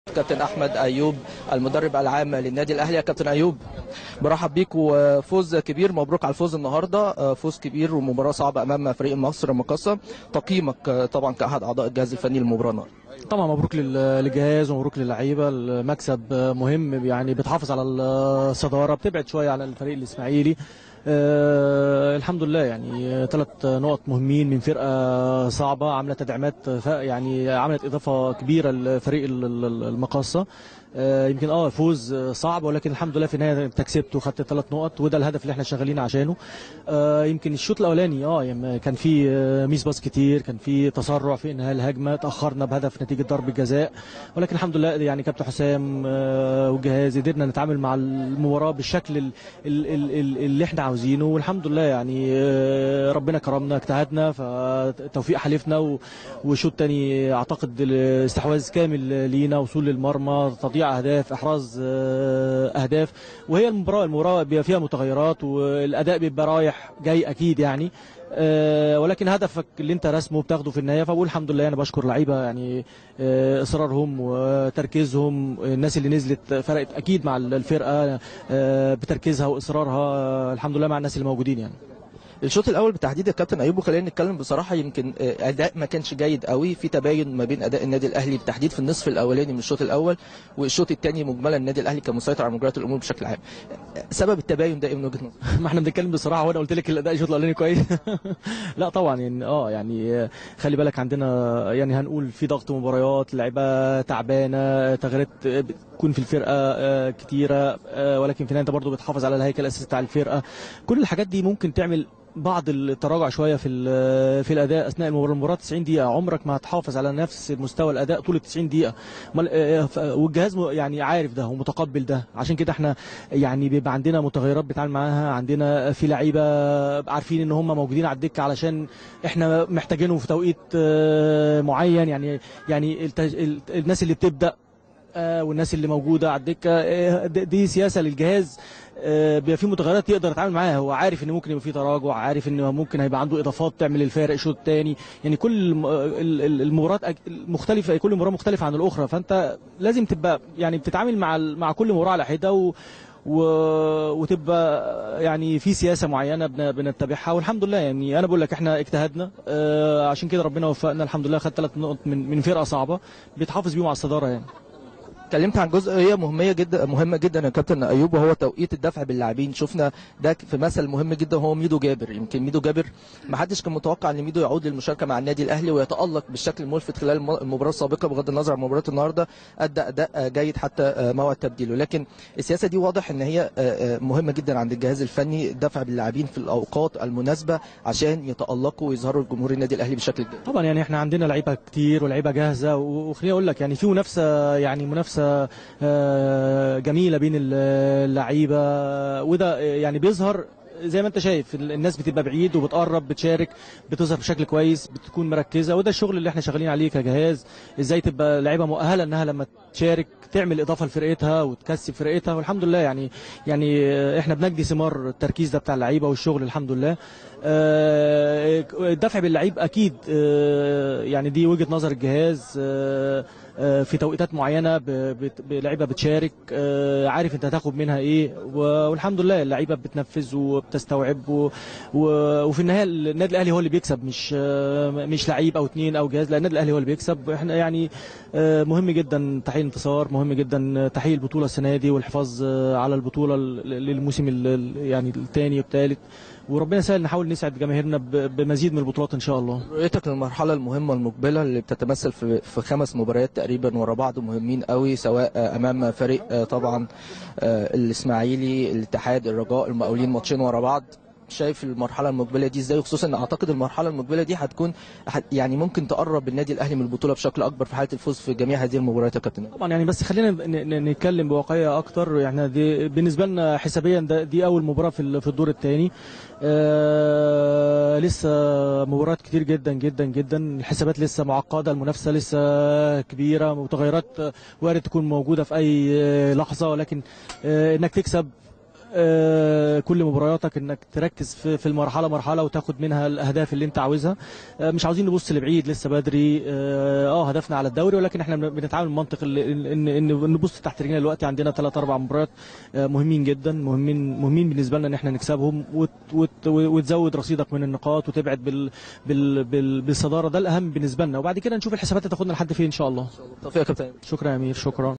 كابتن احمد ايوب المدرب العام للنادي الاهلي يا كابتن ايوب برحب بيك وفوز كبير مبروك على الفوز النهارده فوز كبير ومباراه صعبه امام فريق مصر المقاصه تقييمك طبعا كاحد اعضاء الجهاز الفني للمباراه النهارده طبعا مبروك للجهاز ومبروك للعيبه المكسب مهم يعني بتحافظ على الصداره بتبعد شويه على الفريق الاسماعيلي آه الحمد لله يعني ثلاث نقط مهمين من فرقه صعبه عامله تدعيمات يعني عملت اضافه كبيره لفريق المقاصه آه يمكن اه فوز صعب ولكن الحمد لله في النهايه انت كسبت وخدت ثلاث نقط وده الهدف اللي احنا شغالين عشانه آه يمكن الشوط الاولاني اه يعني كان في ميس باس كتير كان في تسرع في انهاء الهجمه تاخرنا بهدف نتيجه ضربه جزاء ولكن الحمد لله يعني كابتن حسام آه والجهاز قدرنا نتعامل مع المباراه بالشكل ال ال ال اللي احنا عاوزينه والحمد لله يعني ربنا كرمنا اجتهدنا فتوفيق حلفنا وشوط تاني اعتقد استحواذ كامل لينا وصول للمرمى تضييع اهداف احراز اهداف وهي المباراه المباراه بيبقى فيها متغيرات والاداء بيبقى رايح جاي اكيد يعني أه ولكن هدفك اللي انت رسمه بتاخده في النهايه فبقول الحمد لله انا بشكر لعيبه يعني أه اصرارهم وتركيزهم الناس اللي نزلت فرقت اكيد مع الفرقه أه بتركيزها واصرارها الحمد لله مع الناس اللي موجودين يعني الشوط الاول بالتحديد يا كابتن ايوب وخلينا نتكلم بصراحه يمكن اداء ما كانش جيد قوي في تباين ما بين اداء النادي الاهلي بالتحديد في النصف الاولاني من الشوط الاول والشوط الثاني مجملا النادي الاهلي كان مسيطر على مجريات الامور بشكل عام سبب التباين ده ايه من وجهه نظرك ما احنا بنتكلم بصراحه وانا قلت لك الاداء الشوط الاولاني كويس لا طبعا يعني اه يعني خلي بالك عندنا يعني هنقول في ضغط مباريات لعيبه تعبانه تغييرات بتكون في الفرقه كتيره ولكن في النهايه انت برضه بتحافظ على الهيكل الاساسي بتاع الفرقه كل الحاجات دي ممكن تعمل بعض التراجع شويه في في الاداء اثناء المباراه المباراه 90 دقيقه عمرك ما هتحافظ على نفس مستوى الاداء طول ال 90 دقيقه والجهاز يعني عارف ده ومتقبل ده عشان كده احنا يعني بيبقى عندنا متغيرات بتعامل معاها عندنا في لعيبه عارفين ان هم موجودين على الدكه علشان احنا محتاجينهم في توقيت معين يعني يعني الناس اللي بتبدا والناس اللي موجوده على الدكه دي سياسه للجهاز بيبقى في متغيرات يقدر يتعامل معاها هو عارف ان ممكن يبقى في تراجع عارف ان ممكن هيبقى عنده اضافات تعمل الفارق الشوط الثاني يعني كل المباريات مختلفه كل مباراه مختلفه عن الاخرى فانت لازم تبقى يعني بتتعامل مع مع كل مباراه على حده و و... وتبقى يعني في سياسه معينه بن... بنتبعها والحمد لله يعني انا بقول لك احنا اجتهدنا آه عشان كده ربنا وفقنا الحمد لله خد ثلاث نقط من من فرقه صعبه بيتحافظ بيهم على الصداره يعني اتكلمت عن جزئيه مهمه جدا مهمه جدا يا كابتن ايوب وهو توقيت الدفع باللاعبين شفنا ده في مثل مهم جدا هو ميدو جابر يمكن ميدو جابر ما حدش كان متوقع ان ميدو يعود للمشاركه مع النادي الاهلي ويتالق بالشكل الملفت خلال المباراه السابقه بغض النظر عن مباراه النهارده ادى اداء جيد حتى موعد تبديله لكن السياسه دي واضح ان هي مهمه جدا عند الجهاز الفني الدفع باللاعبين في الاوقات المناسبه عشان يتالقوا ويظهروا لجمهور النادي الاهلي بشكل جيد طبعا يعني احنا عندنا لعيبه كتير ولعيبه جاهزه وخليني اقول لك يعني في منافسه يعني منافسه جميله بين اللعيبه وده يعني بيظهر زي ما انت شايف الناس بتبقى بعيد وبتقرب بتشارك بتظهر بشكل كويس بتكون مركزه وده الشغل اللي احنا شغالين عليه كجهاز ازاي تبقى لعيبه مؤهله انها لما تشارك تعمل اضافه لفرقتها وتكسب فرقتها والحمد لله يعني يعني احنا بنجدي ثمار التركيز ده بتاع اللعيبه والشغل الحمد لله الدفع باللعيب اكيد يعني دي وجهه نظر الجهاز في توقيتات معينه بلعيبه بتشارك عارف انت هتاخد منها ايه والحمد لله اللعيبه بتنفذ وبتستوعب وفي النهايه النادي الاهلي هو اللي بيكسب مش مش لعيب او اثنين او جهاز لا النادي الاهلي هو اللي بيكسب احنا يعني مهم جدا تحقيق الانتصار مهم جدا تحقيق البطوله السنه دي والحفاظ على البطوله للموسم يعني الثاني والثالث وربنا يسهل نحاول نسعد جماهيرنا بمزيد من البطولات ان شاء الله. رؤيتك للمرحله المهمه المقبله اللي بتتمثل في في خمس مباريات تقريبا ورا بعض مهمين قوي سواء امام فريق طبعا الاسماعيلي الاتحاد الرجاء المقاولين ماتشين ورا بعض شايف المرحله المقبله دي ازاي وخصوصا ان اعتقد المرحله المقبله دي هتكون يعني ممكن تقرب النادي الاهلي من البطوله بشكل اكبر في حاله الفوز في جميع هذه المباريات يا كابتن طبعا يعني بس خلينا نتكلم بواقعيه اكتر يعني دي بالنسبه لنا حسابيا دي اول مباراه في في الدور الثاني آه لسه مباريات كتير جدا جدا جدا الحسابات لسه معقده المنافسه لسه كبيره متغيرات وارد تكون موجوده في اي لحظه ولكن آه انك تكسب آه، كل مبارياتك انك تركز في في المرحله مرحله وتاخد منها الاهداف اللي انت عاوزها آه، مش عاوزين نبص لبعيد لسه بدري اه آه، هدفنا على الدوري ولكن احنا بن- بنتعامل بمنطق اللي- ان ان ان نبص تحت رجلنا دلوقتي عندنا ثلاث اربع مباريات آه، مهمين جدا مهمين مهمين بالنسبه لنا ان احنا نكسبهم وت وت وتزود رصيدك من النقاط وتبعد بال بال بال بالصداره ده الاهم بالنسبه لنا وبعد كده نشوف الحسابات هتاخدنا لحد فين ان شاء الله توفيق يا كابتن شكرا يا امير شكرا